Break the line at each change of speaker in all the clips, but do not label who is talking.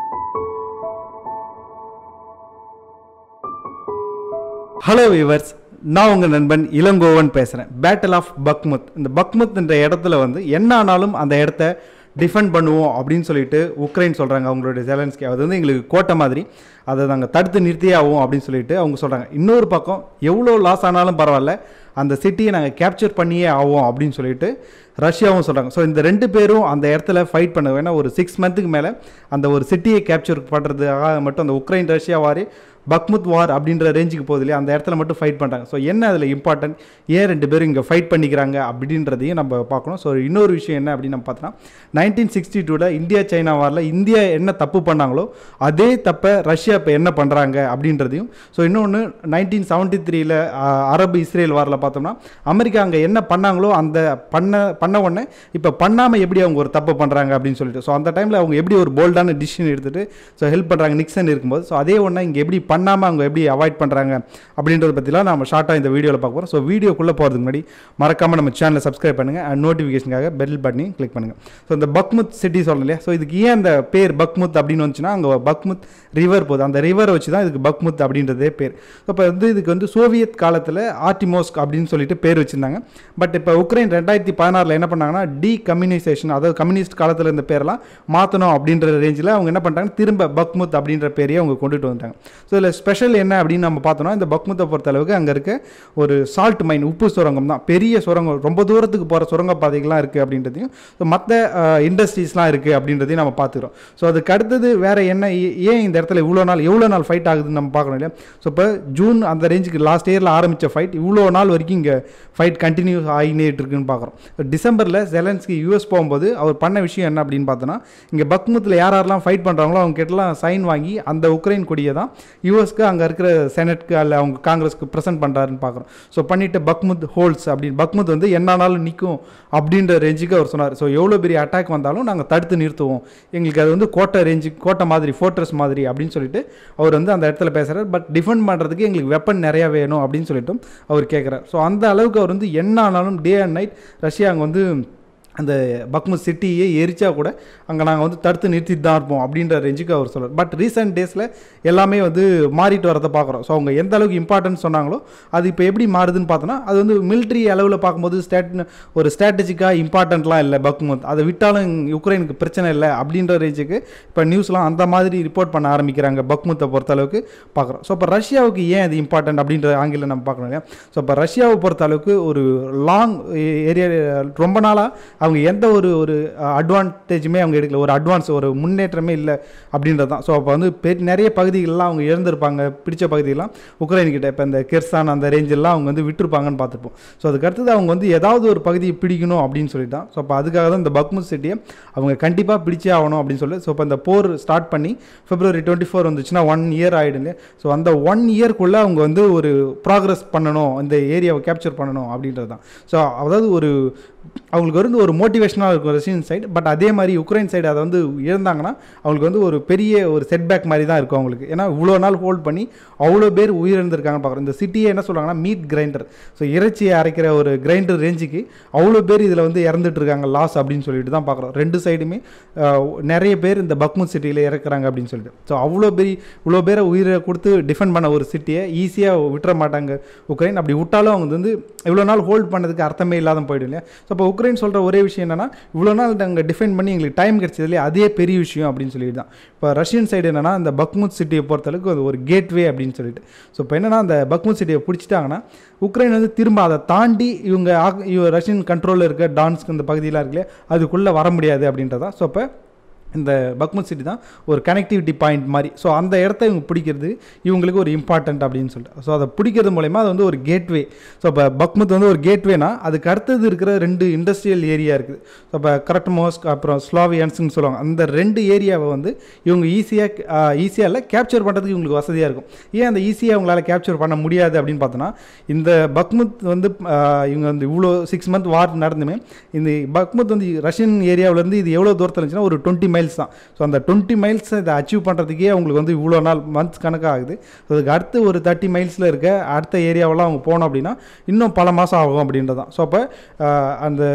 hello viewers நான் உங்கள் நண்பன் இளங்கோவன் பேசுகிறேன் பேட்டில் ஆஃப் பக்முத் இந்த பக்முத்ன்ற இடத்துல வந்து என்ன ஆனாலும் அந்த இடத்த டிஃபெண்ட் பண்ணுவோம் அப்படின்னு சொல்லிட்டு உக்ரைன் சொல்கிறாங்க அவங்களுடைய ஜெலன்ஸ்கி அது வந்து எங்களுக்கு கோட்டை மாதிரி அதை நாங்கள் தடுத்து நிறுத்தியே ஆகும் அப்படின்னு சொல்லிட்டு அவங்க சொல்கிறாங்க இன்னொரு பக்கம் எவ்வளோ லாஸ் ஆனாலும் பரவாயில்ல அந்த சிட்டியை நாங்கள் கேப்சர் பண்ணியே ஆவோம் அப்படின்னு சொல்லிட்டு ரஷ்யாவும் சொல்கிறாங்க ஸோ இந்த ரெண்டு பேரும் அந்த இடத்துல ஃபைட் பண்ண வேணா ஒரு சிக்ஸ் மந்த்துக்கு மேலே அந்த ஒரு சிட்டியை கேப்சர் பண்ணுறதுக்காக மட்டும் அந்த உக்ரைன் ரஷ்யா வாரி பக்முத் வார் அப்படின்ற ரேஞ்சுக்கு போகுது இல்லையா அந்த இடத்துல மட்டும் ஃபைட் பண்ணுறாங்க ஸோ என்ன அதில் இம்பார்ட்டன்ட் ஏன் ரெண்டு பேரும் இங்கே ஃபைட் பண்ணிக்கிறாங்க அப்படின்றதையும் நம்ம பார்க்கணும் ஸோ இன்னொரு விஷயம் என்ன அப்படின்னு நம்ம பார்த்தோன்னா நைன்டீன் சிக்ஸ்டி டூவில் இந்தியா சைனா வாரில் இந்தியா என்ன தப்பு பண்ணாங்களோ அதே தப்பை ரஷ்யா இப்போ என்ன பண்ணுறாங்க அப்படின்றதையும் ஸோ இன்னொன்று நைன்டீன் செவன்ட்டி த்ரீல அரபு இஸ்ரேல் வாரில் பார்த்தோம்னா அமெரிக்கா அங்கே என்ன பண்ணாங்களோ அந்த பண்ண பண்ண உடனே இப்போ பண்ணாமல் எப்படி அவங்க ஒரு தப்பு பண்ணுறாங்க அப்படின்னு சொல்லிட்டு ஸோ அந்த டைமில் அவங்க எப்படி ஒரு போல்டான டிசிஷன் எடுத்துகிட்டு ஸோ ஹெல்ப் பண்ணுறாங்க நிக்சன் இருக்கும்போது ஸோ அதே ஒன்று இங்கே எப்படி பண்ணாமல் அவங்க எப்படி அவாய்ட் பண்ணுறாங்க அப்படின்றத பற்றிலாம் நம்ம ஷார்ட்டாக இந்த வீடியோவில் பார்க்க போகிறோம் ஸோ வீடியோக்குள்ளே போகிறதுக்கு முன்னாடி மறக்காமல் நம்ம சேனலை சப்ஸ்கிரைப் பண்ணுங்கள் அண்ட் நோட்டிஃபிகேஷனுக்காக பெல் பட்டனி கிளிக் பண்ணுங்கள் ஸோ இந்த பக்முத் சிட்டி சொல்லணும் இல்லையா ஸோ இதுக்கு ஏன் அந்த பேர் பக்முத் அப்படின்னு வந்துச்சுன்னா அங்கே பக்முத் ரிவர் போகுது அந்த ரிவரை வச்சு தான் இதுக்கு பக்முத் அப்படின்றதே பேர் ஸோ இப்போ வந்து இதுக்கு வந்து சோவியத் காலத்தில் ஆர்டிமோஸ்க் அப்படின்னு சொல்லிட்டு பேர் வச்சுருந்தாங்க பட் இப்போ உக்ரைன் ரெண்டாயிரத்தி பதினாறில் என்ன பண்ணாங்கன்னா டி கம்யூனைசேஷன் அதாவது கம்யூனிஸ்ட் காலத்தில் இருந்த பேரெல்லாம் மாற்றணும் அப்படின்ற ரேஞ்சில் அவங்க என்ன பண்ணிட்டாங்க திரும்ப பக்முத் அப்படின்ற பேரையே அவங்க கொண்டுட்டு வந்துட்டாங்க ஸோ இதில் ஸ்பெஷல் என்ன அப்படின்னு நம்ம பார்த்தோம்னா இந்த பக்முத்தை பொறுத்த அளவுக்கு அங்கே இருக்க ஒரு சால்ட் மைன் உப்பு சுரங்கம் தான் பெரிய சுரங்கம் ரொம்ப தூரத்துக்கு போகிற சுரங்க பாதைகள்லாம் இருக்குது அப்படின்றதையும் ஸோ மற்ற இண்டஸ்ட்ரீஸ்லாம் இருக்குது அப்படின்றதையும் நம்ம பார்த்துக்கிறோம் ஸோ அதுக்கு அடுத்தது வேறு என்ன ஏ- ஏன் இந்த இடத்துல இவ்வளோ நாள் எவ்வளோ நாள் ஃபைட் ஆகுதுன்னு நம்ம பார்க்கணும் இல்லையா ஸோ இப்போ ஜூன் அந்த ரேஞ்சுக்கு லாஸ்ட் இயரில் ஆரம்பித்த ஃபைட் இவ்வளோ நாள் வரைக்கும் இங்கே ஃபைட் கண்டினியூ ஆகினே இருக்குன்னு பார்க்குறோம் டிசம்பரில் ஜெலன்ஸ்கி யூஎஸ் போகும்போது அவர் பண்ண விஷயம் என்ன அப்படின்னு பார்த்தோன்னா இங்கே பக்முத்தில் யார் யாரெல்லாம் ஃபைட் பண்ணுறாங்களோ அவங்க கிட்டலாம் சைன் வாங்கி அந்த உக்ரைன் கொடியை தான் யூஎஸ்க்கு அங்கே இருக்கிற செனட்க்கு அல்ல அவங்க காங்கிரஸ்க்கு ப்ரெசென்ட் பண்ணுறாருன்னு பார்க்குறோம் ஸோ பண்ணிட்டு பக்முத் ஹோல்ஸ் அப்படின்னு பக்முத் வந்து என்னானாலும் நிற்கும் அப்படின்ற ரேஞ்சுக்கு அவர் சொன்னார் ஸோ எவ்வளோ பெரிய அட்டாக் வந்தாலும் நாங்கள் தடுத்து நிறுத்துவோம் எங்களுக்கு அது வந்து கோட்டை ரேஞ்சு கோட்டை மாதிரி ஃபோர்ட்ரஸ் மாதிரி அப்படின்னு சொல்லிட்டு அவர் வந்து அந்த இடத்துல பேசுகிறார் பட் டிஃபெண்ட் பண்ணுறதுக்கு எங்களுக்கு வெப்பன் நிறையா வேணும் அப்படின்னு சொல்லிட்டு அவர் கேட்குறார் ஸோ அந்த அளவுக்கு அவர் வந்து என்ன ஆனாலும் டே அண்ட் நைட் ரஷ்யா அங்கே வந்து அந்த பக்முத் சிட்டியே எரிச்சா கூட அங்கே நாங்கள் வந்து தடுத்து நிறுத்திட்டு தான் இருப்போம் அப்படின்ற ரேஞ்சுக்கு அவர் சொல்றார் பட் ரீசெண்ட் டேஸில் எல்லாமே வந்து மாறிட்டு வரதை பார்க்குறோம் ஸோ அவங்க எந்த அளவுக்கு இம்பார்ட்டன்ஸ் சொன்னாங்களோ அது இப்போ எப்படி மாறுதுன்னு பார்த்தோன்னா அது வந்து மிலிட்ரி அளவில் பார்க்கும்போது ஸ்டேட் ஒரு ஸ்ட்ராட்டஜிக்காக இம்பார்ட்டன்ட்லாம் இல்லை பக்முத் அதை விட்டாலும் யுக்ரைனுக்கு பிரச்சனை இல்லை அப்படின்ற ரேஞ்சுக்கு இப்போ நியூஸ்லாம் அந்த மாதிரி ரிப்போர்ட் பண்ண ஆரம்பிக்கிறாங்க பக்முத்தை பொறுத்த அளவுக்கு பார்க்குறோம் ஸோ இப்போ ரஷ்யாவுக்கு ஏன் அது இம்பார்ட்டன்ட் அப்படின்ற ஆங்கிலம் நம்ம பார்க்கணும் இல்லையா ஸோ இப்போ ரஷ்யாவை பொறுத்த அளவுக்கு ஒரு லாங் ஏரியா ரொம்ப நாளாக அவங்க எந்த ஒரு ஒரு அட்வான்டேஜுமே அவங்க எடுக்கல ஒரு அட்வான்ஸ் ஒரு முன்னேற்றமே இல்லை அப்படின்றது தான் ஸோ அப்போ வந்து பெரிய நிறைய பகுதிகளெலாம் அவங்க இழந்திருப்பாங்க பிடிச்ச பகுதியெல்லாம் உக்ரைன் கிட்ட இப்போ இந்த கிர்சான் அந்த ரேஞ்செல்லாம் அவங்க வந்து விட்டுருப்பாங்கன்னு பார்த்துப்போம் ஸோ அதுக்கு அடுத்தது அவங்க வந்து ஏதாவது ஒரு பகுதியை பிடிக்கணும் அப்படின்னு சொல்லி தான் ஸோ அப்போ அதுக்காக தான் இந்த பக்முத் சிட்டியை அவங்க கண்டிப்பாக பிடிச்சே ஆகணும் அப்படின்னு சொல்லி ஸோ இப்போ இந்த போர் ஸ்டார்ட் பண்ணி பிப்ரவரி டுவெண்ட்டி ஃபோர் வந்துச்சுன்னா ஒன் இயர் ஆகிடும் இல்லையா ஸோ அந்த ஒன் இயர்க்குள்ளே அவங்க வந்து ஒரு ப்ராக்ரஸ் பண்ணணும் இந்த ஏரியாவை கேப்சர் பண்ணணும் அப்படின்றது தான் ஸோ அதாவது ஒரு அவங்களுக்கு வந்து ஒரு மோட்டிவேஷனாக இருக்கும் ரஷ்யன் சைடு பட் அதே மாதிரி உக்ரைன் சைடு அதை வந்து இழந்தாங்கன்னா அவங்களுக்கு வந்து ஒரு பெரிய ஒரு செட்பேக் மாதிரி தான் இருக்கும் அவங்களுக்கு ஏன்னா இவ்வளோ நாள் ஹோல்ட் பண்ணி அவ்வளோ பேர் உயிரிழந்திருக்காங்க பார்க்குறோம் இந்த சிட்டியை என்ன சொல்கிறாங்கன்னா மீட் கிரைண்டர் ஸோ இறைச்சியை அரைக்கிற ஒரு கிரைண்டர் ரேஞ்சுக்கு அவ்வளோ பேர் இதில் வந்து இறந்துட்டு இருக்காங்க லாஸ் அப்படின்னு சொல்லிட்டு தான் பார்க்குறோம் ரெண்டு சைடுமே அஹ், நிறைய பேர் இந்த பக்முத் சிட்டியில் இறக்குறாங்க அப்படின்னு சொல்லிட்டு ஸோ அவ்வளோ பெரிய இவ்வளோ பேரை உயிரை கொடுத்து டிஃபெண்ட் பண்ண ஒரு சிட்டியை ஈஸியாக விட்டுற மாட்டாங்க உக்ரைன் அப்படி விட்டாலும் அவங்க வந்து இவ்வளோ நாள் ஹோல்ட் பண்ணதுக்கு அர்த்தமே இல்லாத போயிடும் இல்லையா ஸோ இப்போ உக்ரைன் சொல்கிற ஒரே விஷயம் என்னன்னா இவ்வளோ நாள் நாங்கள் டிஃபெண்ட் பண்ணி எங்களுக்கு டைம் கிடைச்சது இல்லையா அதே பெரிய விஷயம் அப்படின்னு சொல்லிட்டு தான் இப்போ ரஷ்யன் சைடு என்னன்னா இந்த பக்முத் சிட்டியை பொறுத்தளவுக்கு அது ஒரு கேட்வே அப்படின்னு சொல்லிட்டு ஸோ இப்போ என்னன்னா அந்த பக்முத் சிட்டியை பிடிச்சிட்டாங்கன்னா உக்ரைன் வந்து திரும்ப அதை தாண்டி இவங்க ஆக்- இவ ரஷ்யன் கண்ட்ரோலில் இருக்க டான்ஸ்க்கு இந்த பகுதியெலாம் இருக்குல்லையா அதுக்குள்ளே வர முடியாது அப்படின்றதான் ஸோ அப்போ இந்த பக்முத் சிட்டி தான் ஒரு கனெக்டிவிட்டி பாயிண்ட் மாதிரி ஸோ அந்த இடத்த இவங்க பிடிக்கிறது இவங்களுக்கு ஒரு இம்பார்ட்டன்ட் அப்படின்னு சொல்லிட்டு ஸோ அதை பிடிக்கிறது மூலயமா அது வந்து ஒரு கேட்வே ஸோ இப்போ பக்முத் வந்து ஒரு கேட்வேனா அதுக்கு அடுத்தது இருக்கிற ரெண்டு இண்டஸ்ட்ரியல் ஏரியா இருக்குது ஸோ இப்போ கரெக்ட்மோஸ்க் அப்புறம் ஸ்லாவியன்ஸ்னு சொல்லுவாங்க அந்த ரெண்டு ஏரியாவை வந்து இவங்க ஈஸியாக ஈஸியாக இல்லை கேப்சர் பண்ணுறதுக்கு இவங்களுக்கு வசதியாக இருக்கும் ஏன் அந்த ஈஸியாக அவங்களால கேப்சர் பண்ண முடியாது அப்படின்னு பார்த்தோன்னா இந்த பக்முத் வந்து ஆஹ், இவங்க வந்து இவ்வளோ சிக்ஸ் மந்த் வார் நடந்துமே இந்த பக்முத் வந்து ரஷ்யன் ஏரியாவிலேருந்து இது எவ்வளோ தூரத்தில் இருந்துச்சுன்னா ஒரு டுவெண்ட்டி மைல்ஸ் தான் ஸோ அந்த டுவெண்ட்டி மைல்ஸ் இதை அச்சீவ் பண்ணுறதுக்கே அவங்களுக்கு வந்து இவ்வளோ நாள் மந்த்ஸ் கணக்காக ஆகுது ஸோ அதுக்கு அடுத்து ஒரு தேர்ட்டி மைல்ஸில் இருக்க அடுத்த ஏரியாவெல்லாம் அவங்க போனோம் அப்படின்னா இன்னும் பல மாதம் ஆகும் அப்படின்றது தான் ஸோ அப்போ அந்த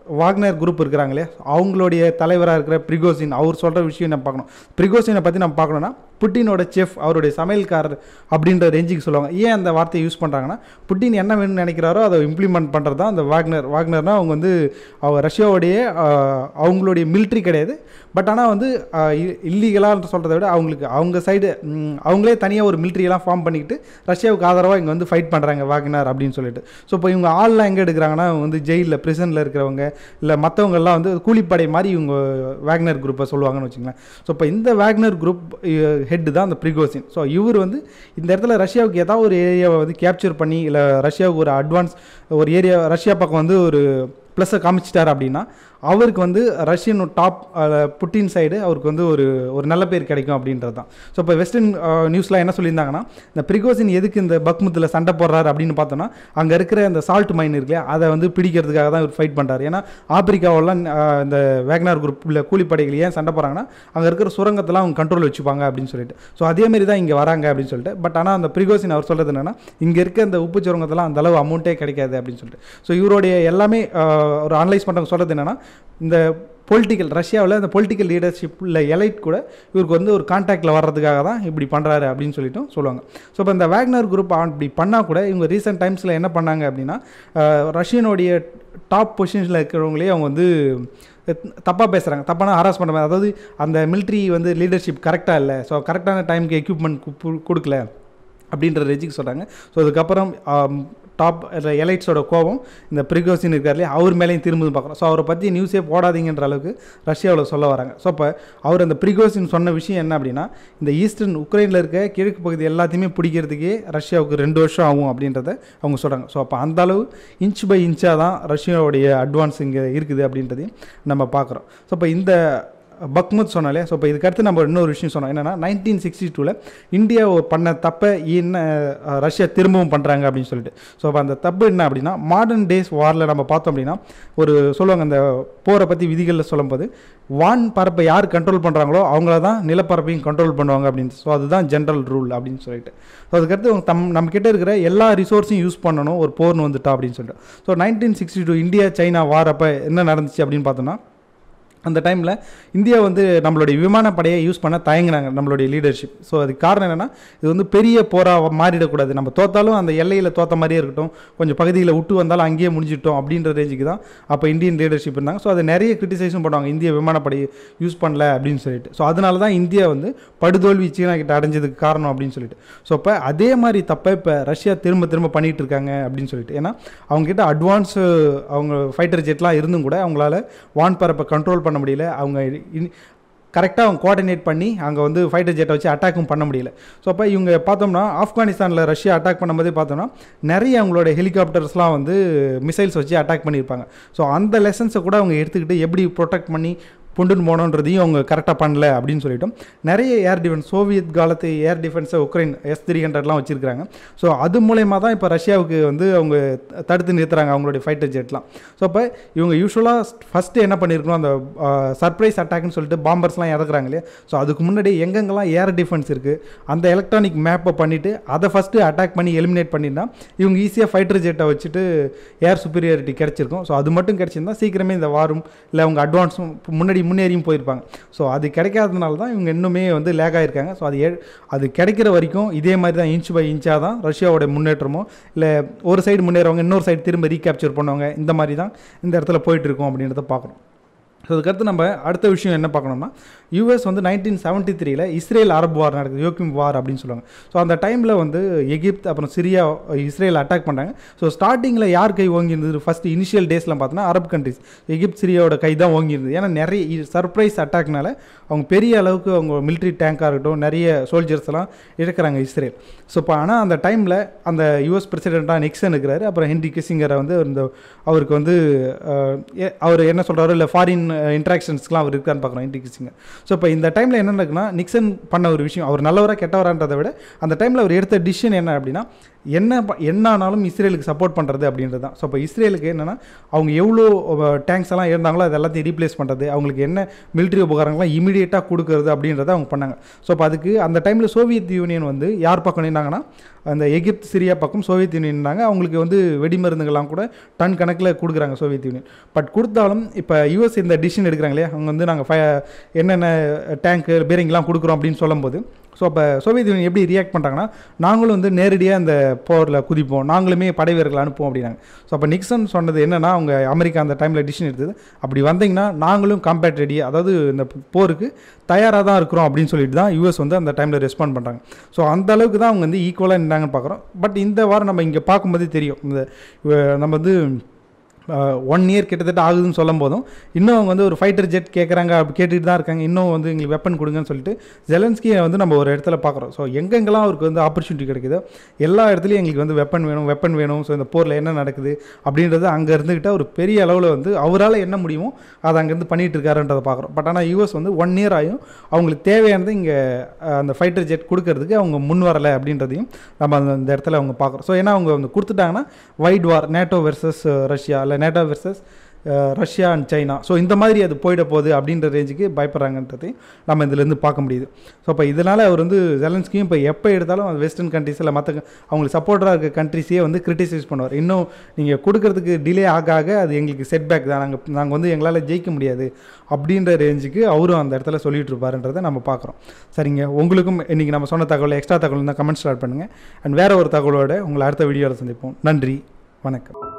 வாக்னர் குரூப் இருக்கிறாங்களே அவங்களுடைய தலைவராக இருக்கிற பிரிகோசின் அவர் சொல்கிற விஷயம் நம்ம பார்க்கணும் பிரிகோசினை பற்றி நம்ம பார்க்கணும்னா புட்டினோட செஃப் அவருடைய சமையல்காரர் அப்படின்ற ரேஞ்சுக்கு சொல்லுவாங்க ஏன் அந்த வார்த்தையை யூஸ் பண்ணுறாங்கன்னா புட்டின் என்ன வேணும்னு நினைக்கிறாரோ அதை இம்ப்ளிமெண்ட் பண்ணுறது தான் அந்த வாக்னர் வாக்னர்னா அவங்க வந்து அவர் ரஷ்யாவுடைய ஆஹ், அவங்களுடைய மிலிட்ரி கிடையாது பட் ஆனால் வந்து இல்லீகலாக சொல்கிறத விட அவங்களுக்கு அவங்க சைடு அவங்களே தனியாக ஒரு மிலிட்ரியெல்லாம் ஃபார்ம் பண்ணிக்கிட்டு ரஷ்யாவுக்கு ஆதரவாக இங்கே வந்து ஃபைட் பண்ணுறாங்க வாக்னர் அப்படின்னு சொல்லிட்டு ஸோ இப்போ இவங்க ஆள்லாம் எங்கே எடுக்கிறாங்கன்னா அவங்க வந்து ஜெயிலில் ப்ரிசனில் இருக்கிறவங்க இல்லை மற்றவங்கெல்லாம் வந்து கூலிப்படை மாதிரி இவங்க வேக்னர் குரூப்பை சொல்லுவாங்கன்னு வச்சுங்களேன் ஸோ இப்போ இந்த வேக்னர் குரூப் ஹெட் தான் அந்த ப்ரிகோசின் ஸோ இவர் வந்து இந்த இடத்துல ரஷ்யாவுக்கு ஏதாவது ஒரு ஏரியாவை வந்து கேப்சர் பண்ணி இல்லை ரஷ்யாவுக்கு ஒரு அட்வான்ஸ் ஒரு ஏரியா ரஷ்யா பக்கம் வந்து ஒரு ப்ளஸ்ஸை காமிச்சிட்டார் அப்படின்னா அவருக்கு வந்து ரஷ்யன் டாப் புட்டின் சைடு அவருக்கு வந்து ஒரு ஒரு நல்ல பேர் கிடைக்கும் அப்படின்றது தான் ஸோ இப்போ வெஸ்டர்ன் நியூஸ்லாம் என்ன சொல்லியிருந்தாங்கன்னா இந்த பிரிகோசின் எதுக்கு இந்த பக்முத்தில் சண்டை போடுறாரு அப்படின்னு பார்த்தோன்னா அங்கே இருக்கிற இந்த சால்ட் மைன் இருக்கு இல்லையா அதை வந்து பிடிக்கிறதுக்காக தான் இவர் ஃபைட் பண்ணுறாரு ஏன்னா ஆப்பிரிக்காவெல்லாம் அஹ், இந்த வேக்னார் குரூப்பில் கூலிப்படைகள் ஏன் சண்டை போகிறாங்கன்னா அங்கே இருக்கிற சுரங்கத்தெல்லாம் அவங்க கண்ட்ரோல் வச்சுப்பாங்க அப்படின்னு சொல்லிட்டு ஸோ அதேமாரி தான் இங்கே வராங்க அப்படின்னு சொல்லிட்டு பட் ஆனால் அந்த பிரிகோசின் அவர் சொல்கிறது என்னன்னா இங்கே இருக்க இந்த உப்பு சுரங்கத்தெல்லாம் அந்த அளவு அமௌண்ட்டே கிடைக்காது அப்படின்னு சொல்லிட்டு ஸோ இவருடைய எல்லாமே அஹ், ஒரு அனலைஸ் பண்ணுறவங்க சொல்கிறது என்னன்னா இந்த பொலிட்டிக்கல் ரஷ்யாவில் இந்த பொலிட்டிக்கல் லீடர்ஷிப்பில் எலைட் கூட இவருக்கு வந்து ஒரு கான்டாக்டில் வர்றதுக்காக தான் இப்படி பண்ணுறாரு அப்படின்னு சொல்லிட்டும் சொல்லுவாங்க ஸோ இப்போ இந்த வேக்னர் குரூப் இப்படி பண்ணால் கூட இவங்க ரீசெண்ட் டைம்ஸில் என்ன பண்ணாங்க அப்படின்னா அஹ், ரஷ்யனுடைய டாப் பொசிஷனில் இருக்கிறவங்களே அவங்க வந்து தப்பாக பேசுகிறாங்க தப்பான ஹராஸ் பண்ணுற மாதிரி அதாவது அந்த மிலிட்ரி வந்து லீடர்ஷிப் கரெக்டாக இல்லை ஸோ கரெக்டான டைமுக்கு எக்யூப்மெண்ட் கொடுக்கல அப்படின்ற ரேஜுக்கு சொல்கிறாங்க ஸோ அதுக்கப்புறம் டாப் எலைட்ஸோட கோபம் இந்த பிரிகோசின் இருக்கார் இல்லையா அவர் மேலேயும் திரும்பி பார்க்குறோம் ஸோ அவரை பற்றி நியூஸே போடாதீங்கன்ற அளவுக்கு ரஷ்யாவில் சொல்ல வராங்க ஸோ இப்போ அவர் அந்த பிரிகோசின் சொன்ன விஷயம் என்ன அப்படின்னா இந்த ஈஸ்டர்ன் உக்ரைனில் இருக்க கிழக்கு பகுதி எல்லாத்தையுமே பிடிக்கிறதுக்கே ரஷ்யாவுக்கு ரெண்டு வருஷம் ஆகும் அப்படின்றத அவங்க சொல்கிறாங்க ஸோ அப்போ அந்த அளவு இன்ச் பை இன்ச்சாக தான் ரஷ்யாவுடைய அட்வான்ஸ் இங்கே இருக்குது அப்படின்றதையும் நம்ம பார்க்குறோம் ஸோ இப்போ இந்த பக்முத் சொன்னாலே ஸோ இப்போ இதுக்கடுத்து நம்ம இன்னொரு விஷயம் சொன்னோம் என்னன்னா நைன்டீன் சிக்ஸ்டி டூவில் இந்தியா ஒரு பண்ண தப்பை என்ன அஹ், ரஷ்யா திரும்பவும் பண்ணுறாங்க அப்படின்னு சொல்லிட்டு ஸோ அப்போ அந்த தப்பு என்ன அப்படின்னா மாடர்ன் டேஸ் வாரில் நம்ம பார்த்தோம் அப்படின்னா ஒரு சொல்லுவாங்க அந்த போரை பற்றி விதிகளில் சொல்லும்போது வான் பரப்பை யார் கண்ட்ரோல் பண்ணுறாங்களோ அவங்கள தான் நிலப்பரப்பையும் கண்ட்ரோல் பண்ணுவாங்க அப்படின்னு ஸோ அதுதான் ஜென்ரல் ரூல் அப்படின்னு சொல்லிட்டு ஸோ அதுக்கடுத்து அவங்க தம் நம்ம கிட்ட இருக்கிற எல்லா ரிசோர்ஸையும் யூஸ் பண்ணணும் ஒரு போர்னு வந்துட்டா அப்படின்னு சொல்லிட்டு so nineteen sixty two India China war அப்போ என்ன நடந்துச்சு அப்படின்னு பார்த்தோன்னா அந்த டைமில் இந்தியா வந்து நம்மளுடைய விமானப்படையை யூஸ் பண்ண தயங்கினாங்க நம்மளுடைய லீடர்ஷிப் ஸோ அதுக்கு காரணம் என்னென்னா இது வந்து பெரிய போராக மாறிடக்கூடாது நம்ம தோத்தாலும் அந்த எல்லையில் தோத்த மாதிரியே இருக்கட்டும் கொஞ்சம் பகுதியில் விட்டு வந்தாலும் அங்கேயே முடிஞ்சிட்டோம் அப்படின்ற ரேஞ்சுக்கு தான் அப்போ இந்தியன் லீடர்ஷிப் இருந்தாங்க ஸோ அதை நிறைய கிரிட்டிசைஸும் பண்ணுவாங்க இந்திய விமானப்படையை யூஸ் பண்ணல அப்படின்னு சொல்லிட்டு ஸோ அதனால தான் இந்தியா வந்து படுதோல்வி சீனா கிட்ட அடைஞ்சதுக்கு காரணம் அப்படின்னு சொல்லிட்டு ஸோ இப்போ அதே மாதிரி தப்பை இப்போ ரஷ்யா திரும்ப திரும்ப பண்ணிட்டு இருக்காங்க அப்படின்னு சொல்லிட்டு ஏன்னா அவங்க கிட்ட அட்வான்ஸ் அவங்க ஃபைட்டர் ஜெட்லாம் இருந்தும் கூட அவங்களால வான் பரப்பை கண்ட்ரோல் பண்ண முடியல அவங்க கரெக்டாக அவங்க கோஆர்டினேட் பண்ணி அங்கே வந்து ஃபைட்டர் ஜெட்டை வச்சு அட்டாக்கும் பண்ண முடியல ஸோ அப்போ இவங்க பார்த்தோம்னா ஆப்கானிஸ்தானில் ரஷ்யா அட்டாக் பண்ணும்போதே பார்த்தோம்னா நிறைய அவங்களோட ஹெலிகாப்டர்ஸ்லாம் வந்து மிசைல்ஸ் வச்சு அட்டாக் பண்ணியிருப்பாங்க ஸோ அந்த லெசன்ஸை கூட அவங்க எடுத்துக்கிட்டு எப்படி ப்ரொடெக்ட் பண்ணி புண்டுன்னு போனோன்றதையும் அவங்க கரெக்டாக பண்ணல அப்படின்னு சொல்லிட்டோம் நிறைய ஏர் டிஃபென்ஸ் சோவியத் காலத்து ஏர் டிஃபென்ஸை உக்ரைன் எஸ் த்ரீ ஹண்ட்ரட்லாம் வச்சுருக்காங்க ஸோ அது மூலயமா தான் இப்போ ரஷ்யாவுக்கு வந்து அவங்க தடுத்து நிறுத்துறாங்க அவங்களுடைய ஃபைட்டர் ஜெட்லாம் ஸோ அப்போ இவங்க யூஸ்வலாக ஃபஸ்ட்டு என்ன பண்ணியிருக்கணும் அந்த சர்ப்ரைஸ் அட்டாக்னு சொல்லிட்டு பாம்பர்ஸ்லாம் இறக்குறாங்க இல்லையா ஸோ அதுக்கு முன்னாடி எங்கெங்கெல்லாம் ஏர் டிஃபென்ஸ் இருக்குது அந்த எலக்ட்ரானிக் மேப்பை பண்ணிவிட்டு அதை ஃபஸ்ட்டு அட்டாக் பண்ணி எலிமினேட் பண்ணியிருந்தா இவங்க ஈஸியாக ஃபைட்டர் ஜெட்டை வச்சுட்டு ஏர் சுப்பீரியாரிட்டி கிடச்சிருக்கும் ஸோ அது மட்டும் கிடச்சிருந்தா சீக்கிரமே இந்த வாரும் இல்லை அவங்க அட்வான்ஸும் முன்னாடி முன்னேறியும் போயிருப்பாங்க ஸோ அது கிடைக்காததுனால தான் இவங்க இன்னுமே வந்து லேக் ஆகிருக்காங்க ஸோ அது ஏ- அது கிடைக்கிற வரைக்கும் இதே மாதிரி தான் இன்ச் பை இன்ச்சாக தான் ரஷ்யாவோட முன்னேற்றமோ இல்லை ஒரு சைடு முன்னேறவங்க இன்னொரு சைடு திரும்ப ரீகேப்சர் பண்ணுவாங்க இந்த மாதிரி தான் இந்த இடத்துல போயிட்டு இருக்கோம் அப்படின்றத பார்க்குறோம் ஸோ அதுக்கடுத்து நம்ம அடுத்த விஷயம் என்ன பார்க்கணும்னா யூஎஸ் வந்து நைன்டீன் செவன்ட்டி த்ரீல இஸ்ரேல் அரபு வார் நடக்குது யோக்கிம் வார் அப்படின்னு சொல்லுவாங்க ஸோ அந்த டைமில் வந்து எகிப்த் அப்புறம் சிரியா இஸ்ரேல் அட்டாக் பண்ணாங்க ஸோ ஸ்டார்டிங்கில் யார் கை ஓங்கியிருந்தது ஃபஸ்ட்டு இனிஷியல் டேஸில் பார்த்தோன்னா அரபு கண்ட்ரிஸ் எகிப்த் சிரியாவோட கை தான் ஓங்கியிருந்தது ஏன்னா நிறைய சர்ப்ரைஸ் அட்டாக்னால அவங்க பெரிய அளவுக்கு அவங்க மிலிட்ரி டேங்காக இருக்கட்டும் நிறைய சோல்ஜர்ஸ் எல்லாம் இழக்கிறாங்க இஸ்ரேல் ஸோ இப்போ ஆனால் அந்த டைமில் அந்த யூஎஸ் பிரசிடெண்ட்டாக நிக்சன் இருக்கிறாரு அப்புறம் ஹென்ரி கிசிங்கரை வந்து இந்த அவருக்கு வந்து அஹ், எ- அவர் என்ன சொல்கிறாரோ இல்லை ஃபாரின் இன்ட்ராக்ஷன்ஸ்க்குலாம் அவர் இருக்கான்னு பார்க்குறோம் ஹென்ரி கிசிங்கர் ஸோ இப்போ இந்த டைமில் என்ன நடக்குன்னா நிக்சன் பண்ண ஒரு விஷயம் அவர் நல்லவரா கெட்டவரான்றதை விட அந்த டைமில் அவர் எடுத்த டிசிஷன் என்ன அப்படின்னா என்ன ப- என்ன ஆனாலும் இஸ்ரேலுக்கு சப்போர்ட் பண்ணுறது அப்படின்றது தான் ஸோ இப்போ இஸ்ரேலுக்கு என்னென்னா அவங்க எவ்வளோ டேங்க்ஸ் எல்லாம் இருந்தாங்களோ அது எல்லாத்தையும் ரீப்ளேஸ் பண்ணுறது அவங்களுக்கு என்ன மிலிட்ரி உபகரணங்கள்லாம் இமீடியட்டாக கொடுக்கறது அப்படின்றத அவங்க பண்ணாங்க ஸோ அப்போ அதுக்கு அந்த டைமில் சோவியத் யூனியன் வந்து யார் பக்கம் நின்னாங்கன்னா அந்த எகிப்து சிரியா பக்கம் சோவியத் யூனியன் இருந்தாங்க அவங்களுக்கு வந்து வெடிமருந்துகள்லாம் கூட டன் கணக்கில் கொடுக்குறாங்க சோவியத் யூனியன் பட் கொடுத்தாலும் இப்போ யூஎஸ் இந்த டிசிஷன் எடுக்கிறாங்க இல்லையா அவங்க வந்து நாங்கள் ஃப என்னென்ன டேங்க்கு பேரிங்லாம் கொடுக்குறோம் அப்படின்னு சொல்லும்போது ஸோ அப்போ சோவியத் யூனியன் எப்படி ரியாக்ட் பண்ணுறாங்கன்னா நாங்களும் வந்து நேரடியாக அந்த போரில் குதிப்போம் நாங்களுமே படை வீரர்கள் அனுப்புவோம் அப்படின்னாங்க ஸோ அப்போ நிக்சன் சொன்னது என்னன்னா அவங்க அமெரிக்கா அந்த டைமில் டிசிஷன் எடுத்தது அப்படி வந்தீங்கன்னா நாங்களும் காம்பேட் ரெடி அதாவது இந்த போருக்கு தயாராக தான் இருக்கிறோம் அப்படின்னு சொல்லிட்டு தான் யூஎஸ் வந்து அந்த டைமில் ரெஸ்பாண்ட் பண்ணுறாங்க ஸோ அந்த அளவுக்கு தான் அவங்க வந்து ஈக்குவலாக இருந்தாங்கன்னு பார்க்குறோம் பட் இந்த வாரம் நம்ம இங்கே பார்க்கும்போதே தெரியும் இந்த அஹ், நம்ம வந்து ஒன் இயர் கிட்டத்தட்ட ஆகுதுன்னு சொல்லும் போதும் இன்னும் அவங்க வந்து ஒரு ஃபைட்டர் ஜெட் கேட்குறாங்க அப்படி கேட்டுட்டு தான் இருக்காங்க இன்னும் வந்து எங்களுக்கு வெப்பன் கொடுங்கன்னு சொல்லிட்டு ஜெலன்ஸ்கியை வந்து நம்ம ஒரு இடத்துல பார்க்குறோம் ஸோ எங்கெங்கெல்லாம் அவருக்கு வந்து ஆப்பர்ச்சுனிட்டி கிடைக்குதோ எல்லா இடத்துலையும் எங்களுக்கு வந்து வெப்பன் வேணும் வெப்பன் வேணும் ஸோ இந்த போரில் என்ன நடக்குது அப்படின்றது அங்கே இருந்துக்கிட்ட ஒரு பெரிய அளவில் வந்து அவரால் என்ன முடியுமோ அதை அங்கேருந்து பண்ணிட்டு இருக்காருன்றதை பார்க்குறோம் பட் ஆனால் யூஎஸ் வந்து ஒன் இயர் ஆகும் அவங்களுக்கு தேவையானது இங்கே அந்த ஃபைட்டர் ஜெட் கொடுக்கறதுக்கு அவங்க முன் வரலை அப்படின்றதையும் நம்ம அந்த இந்த இடத்துல அவங்க பார்க்குறோம் ஸோ ஏன்னா அவங்க வந்து கொடுத்துட்டாங்கன்னா wide war NATO versus Russia இல்லை NATO versus Russia and China so இந்த மாதிரி அது போயிட போகுது அப்படின்ற ரேஞ்சுக்கு பயப்படுறாங்கன்றதையும் நம்ம இதுலேருந்து பார்க்க முடியுது ஸோ இப்போ இதனால் அவர் வந்து ஜெலன்ஸ்கியும் இப்போ எப்போ எடுத்தாலும் அது வெஸ்டர்ன் கண்ட்ரிஸ் இல்லை மற்ற அவங்களுக்கு சப்போர்ட்டராக இருக்க கண்ட்ரிஸே வந்து கிரிட்டிசைஸ் பண்ணுவார் இன்னும் நீங்கள் கொடுக்கறதுக்கு டிலே ஆக ஆக அது எங்களுக்கு செட்பேக் தான் நாங்கள் நாங்கள் வந்து எங்களால் ஜெயிக்க முடியாது அப்படின்ற ரேஞ்சுக்கு அவரும் அந்த இடத்துல சொல்லிட்டு இருப்பாருன்றதை நம்ம பார்க்குறோம் சரிங்க உங்களுக்கும் இன்றைக்கி நம்ம சொன்ன தகவல் எக்ஸ்ட்ரா தகவல் இருந்தால் கமெண்ட் ஸ்டார்ட் பண்ணுங்கள் அண்ட் வேறு ஒரு தகவலோட உங்களை அடுத்த வீடியோவில் சந்திப்போம் நன்றி வணக்கம்